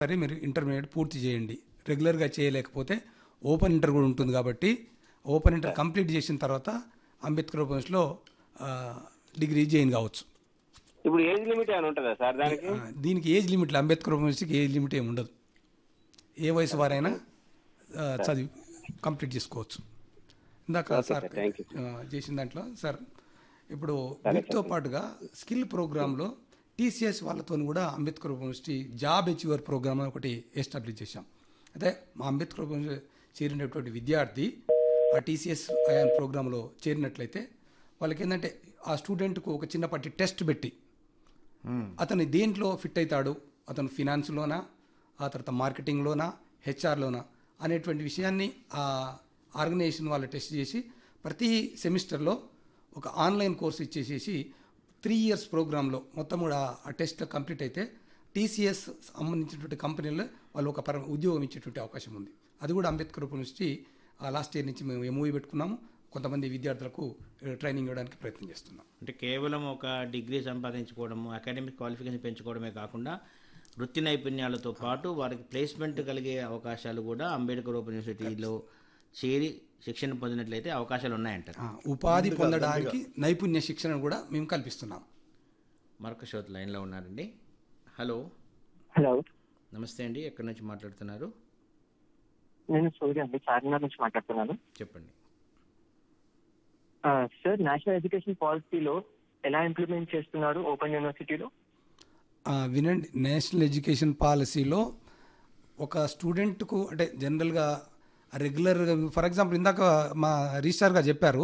సరే మీరు ఇంటర్మీడియట్ పూర్తి చేయండి రెగ్యులర్గా చేయలేకపోతే ఓపెన్ ఇంటర్ కూడా ఉంటుంది కాబట్టి ఓపెన్ ఇంటర్ కంప్లీట్ చేసిన తర్వాత అంబేద్కర్ ఓపెన్స్లో డిగ్రీ జాయిన్ కావచ్చు ఇప్పుడు ఏజ్ లిమిట్ ఏమైనా ఉంటుందా సార్ దానికి ఆ, దీనికి ఏజ్ లిమిట్ అంబేద్కర్ ఓపెన్స్కి ఏజ్ లిమిట్ ఏమి ఉండదు ఏ వయసు వారైనా ఆ, చదివి కంప్లీట్ చేసుకోవచ్చు ఇందాక సార్ thank you. ఆ, చేసిన దాంట్లో సార్ ఇప్పుడు వీటితో పాటుగా స్కిల్ ప్రోగ్రాంలో టీసీఎస్ వాళ్ళతో కూడా Ambedkar university job achiever program అని ఒకటి ఎస్టాబ్లిష్ చేశాం అదే మా అంబేద్కర్ యూనివర్సిటీ చేరినటువంటి విద్యార్థి ఆ టీసీఎస్ అయాన్ ప్రోగ్రాంలో చేరినట్లయితే వాళ్ళకి ఏంటంటే ఆ స్టూడెంట్కు ఒక చిన్నపాటి టెస్ట్ పెట్టి అతను దేంట్లో ఫిట్ అవుతాడు అతను ఫినాన్స్లోనా ఆ తర్వాత మార్కెటింగ్లోనా హెచ్ఆర్లోనా అనేటువంటి విషయాన్ని ఆ ఆర్గనైజేషన్ వాళ్ళు టెస్ట్ చేసి ప్రతి సెమిస్టర్లో ఒక ఆన్లైన్ కోర్స్ ఇచ్చేసేసి త్రీ ఇయర్స్ ప్రోగ్రాంలో మొత్తం కూడా ఆ టెస్ట్ కంప్లీట్ అయితే టీసీఎస్ సంబంధించినటువంటి కంపెనీలో వాళ్ళు ఒక పర ఉద్యోగం ఇచ్చేటువంటి అవకాశం ఉంది అది కూడా అంబేద్కర్ యూనివర్సిటీ లాస్ట్ ఇయర్ నుంచి మేము ఎంఓఈ పెట్టుకున్నాము కొంతమంది విద్యార్థులకు ట్రైనింగ్ ఇవ్వడానికి ప్రయత్నం చేస్తున్నాం అంటే కేవలం ఒక డిగ్రీ సంపాదించుకోవడము అకాడమిక్ క్వాలిఫికేషన్ పెంచుకోవడమే కాకుండా వృత్తి నైపుణ్యాలతో పాటు వారికి ప్లేస్మెంట్ కలిగే అవకాశాలు కూడా అంబేద్కర్ ఓపెన్ యూనివర్సిటీలో చేరి శిక్షణ పొందినట్లయితే అవకాశాలు ఉన్నాయంటారు ఆ, ఉపాధి పొందడానికి నైపుణ్య శిక్షణ కూడా మేము కల్పిస్తున్నాం మరొక శ్రోత లైన్లో ఉన్నారండి హలో హలో నమస్తే అండి ఎక్కడి నుంచి మాట్లాడుతున్నారు నేను సూర్య అండి చార్మినార్ నుంచి మాట్లాడుతున్నాను చెప్పండి ఆ, సార్ నేషనల్ ఎడ్యుకేషన్ పాలసీలో ఎలా ఇంప్లిమెంట్ చేస్తున్నారు ఓపెన్ యూనివర్సిటీలో ఆ, వినండి నేషనల్ ఎడ్యుకేషన్ పాలసీలో ఒక స్టూడెంట్కు అంటే జనరల్గా రెగ్యులర్గా ఫర్ ఎగ్జాంపుల్ ఇందాక మా రిజిస్టార్ గారు చెప్పారు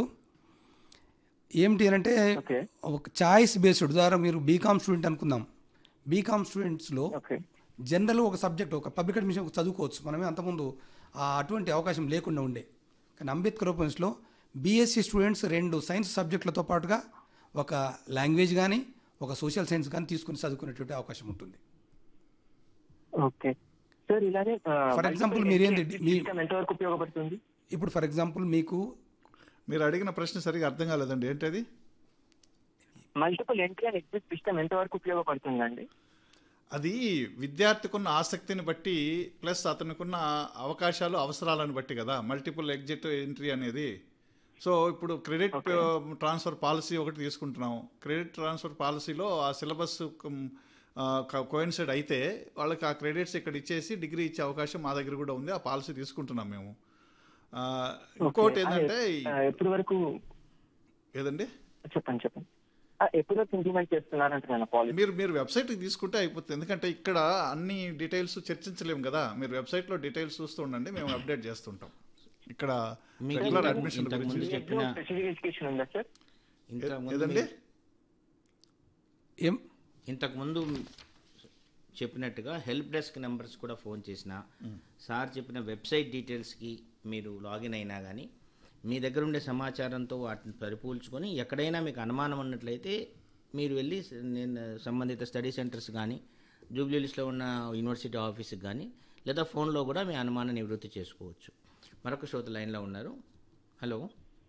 ఏమిటి అని అంటే ఓకే ఒక చాయిస్ బేస్డ్ ద్వారా మీరు బీకామ్ స్టూడెంట్ అనుకుందాం బీకామ్ స్టూడెంట్స్లో ఓకే జనరల్ ఒక సబ్జెక్ట్ ఒక పబ్లిక్ అడ్మిషన్ చదువుకోవచ్చు మనమే అంతకుముందు ఆ అటువంటి అవకాశం లేకుండా ఉండే కానీ అంబేద్కర్ ఓపెన్స్లో బీఎస్సీ స్టూడెంట్స్ రెండు సైన్స్ సబ్జెక్టులతో పాటుగా ఒక లాంగ్వేజ్ కానీ ఒక సోషల్ సైన్స్ కానీ తీసుకుని చదువుకునేటువంటి అవకాశం ఉంటుంది ఓకే సార్ ఇలానే For example, మీరేంటి- మీ- సిస్టమ్ ఎంతవరకు ఉపయోగపడుతుంది ఇప్పుడు ఫర్ ఎగ్జాంపుల్ మీకు మీరు అడిగిన ప్రశ్న సరిగా అర్థం కాలేదండి ఏంటది multiple entry and exit system ఎంతవరకు ఉపయోగపడుతుందండి అది విద్యార్థికున్న ఆసక్తిని బట్టి ప్లస్ అతనికున్న అవకాశాలు అవసరాలను బట్టి కదా మల్టిపుల్ ఎగ్జిట్ ఎంట్రీ అనేది సో ఇప్పుడు క్రెడిట్ ట్రాన్స్ఫర్ పాలసీ ఒకటి తీసుకుంటున్నాం క్రెడిట్ ట్రాన్స్ఫర్ పాలసీలో ఆ సిలబస్ కోయిన్సైడ్ అయితే వాళ్ళకి ఆ క్రెడిట్స్ ఇక్కడ ఇచ్చేసి డిగ్రీ ఇచ్చే అవకాశం మా దగ్గర కూడా ఉంది ఆ పాలసీ తీసుకుంటున్నాం మేము ఆ, ఇంకోటి ఏంటంటే ఆ, ఎప్పటి వరకు ఏదండి చెప్పండి చెప్పండి ఆ, ఎప్పటి వరకు ఇంప్లిమెంట్ చేస్తున్నారు అంటున్నాను పాలసీ మీరు మీరు వెబ్సైట్కి తీసుకుంటే అయిపోతుంది ఎందుకంటే ఇక్కడ అన్ని డీటెయిల్స్ చర్చించలేము కదా మీరు వెబ్సైట్లో డీటెయిల్స్ చూస్తూ ఉండండి మేము అప్డేట్ చేస్తుంటాం ఇక్కడ మీకు రెగ్యులర్ ఇంతకు- అడ్మిషన్ ఇంతకు గురించి ముందు చెప్పిన స్పెసిఫిక్ ఎడ్యుకేషన్ ఉందా సార్ ఇంతకుముందు ఏదండి మీ- ఏం ఇంతకుముందు చెప్పినట్టుగా హెల్ప్ డెస్క్ నెంబర్స్ కూడా ఫోన్ చేసిన సార్ చెప్పిన వెబ్సైట్ డీటెయిల్స్కి మీరు లాగిన్ అయినా కానీ మీ దగ్గర ఉండే సమాచారంతో వాటిని సరిపోల్చుకొని ఎక్కడైనా మీకు అనుమానం ఉన్నట్లయితే మీరు వెళ్ళి స- నేను సంబంధిత స్టడీ సెంటర్స్ కానీ జూబ్లీస్లో ఉన్న యూనివర్సిటీ ఆఫీస్కి కానీ లేదా ఫోన్లో కూడా మీ అనుమానం నివృత్తి చేసుకోవచ్చు మరొక శ్రోత లైన్లో ఉన్నారు హలో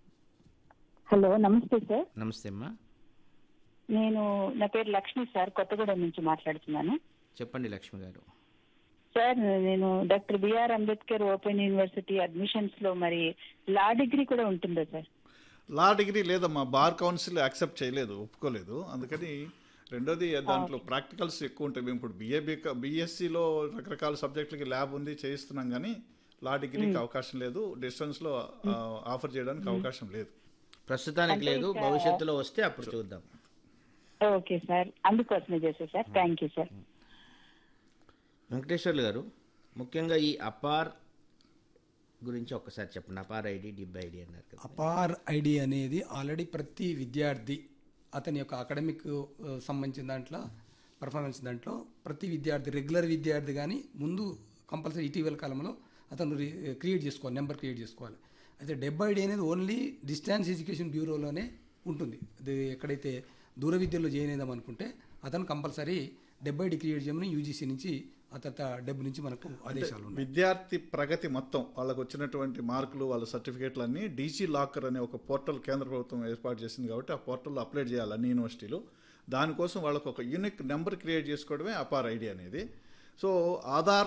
హలో నమస్తే సార్ నమస్తే అమ్మా నేను నా పేరు లక్ష్మి సార్ కొత్తగూడెం నుంచి మాట్లాడుతున్నాను చెప్పండి లక్ష్మి గారు సార్ నేను doctor BR Ambedkar open university admissions లో మరి లా డిగ్రీ కూడా ఉంటుందా సార్ లా డిగ్రీ లేదమ్మా బార్ కౌన్సిల్ యాక్సెప్ట్ చేయలేదు ఒప్పుకోలేదు అందుకని రెండోది దాంట్లో ప్రాక్టికల్స్ ఎక్కువ ఉంటాయి మేము ఇప్పుడు బిఏ బిఎస్సిలో రకరకాల సబ్జెక్టులకి ల్యాబ్ ఉంది చేయిస్తున్నాం కానీ లా డిగ్రీకి అవకాశం లేదు డిస్టెన్స్లో ఆఫర్ చేయడానికి అవకాశం లేదు ప్రస్తుతానికి లేదు భవిష్యత్తులో వస్తే అప్పుడు చూద్దాం ఓకే సార్ అందుకోసమే చేసా sir thank you sir Venkateswarlu గారు ముఖ్యంగా ఈ అపార్ గురించి ఒక్కసారి చెప్పండి అపార్ ఐడి డిబ్ ఐడి అన్నారు కదా అపార్ ఐడి అనేది ఆల్రెడీ ప్రతి విద్యార్థి అతని యొక్క అకాడమిక్ ఆ, సంబంధించిన దాంట్లో పర్ఫార్మెన్స్ దాంట్లో ప్రతి విద్యార్థి రెగ్యులర్ విద్యార్థి కానీ ముందు కంపల్సరీ ఇటీవల కాలంలో అతను క్రియేట్ చేసుకోవాలి నెంబర్ క్రియేట్ చేసుకోవాలి అయితే డెబ్బై ఐడి అనేది ఓన్లీ డిస్టెన్స్ ఎడ్యుకేషన్ బ్యూరోలోనే ఉంటుంది అది ఎక్కడైతే దూర విద్యలో జాయిన్ అయిదాం అనుకుంటే అతను కంపల్సరీ డెబ్బై ఐడి క్రియేట్ చేయమని యూజీసీ నుంచి ఆ తర్వాత డెబ్బై నుంచి మనకు ఆదేశాలు ఉన్నాయి విద్యార్థి ప్రగతి మొత్తం వాళ్ళకు వచ్చినటువంటి మార్కులు వాళ్ళ సర్టిఫికేట్లు అన్ని డీజీ లాకర్ అనే ఒక పోర్టల్ కేంద్ర ప్రభుత్వం ఏర్పాటు చేసింది కాబట్టి ఆ పోర్టల్లో అప్లోడ్ చేయాలి అన్ని యూనివర్సిటీలు దానికోసం వాళ్ళకు ఒక యూనిక్ నెంబర్ క్రియేట్ చేసుకోవడమే అపార్ ఐడి అనేది సో ఆధార్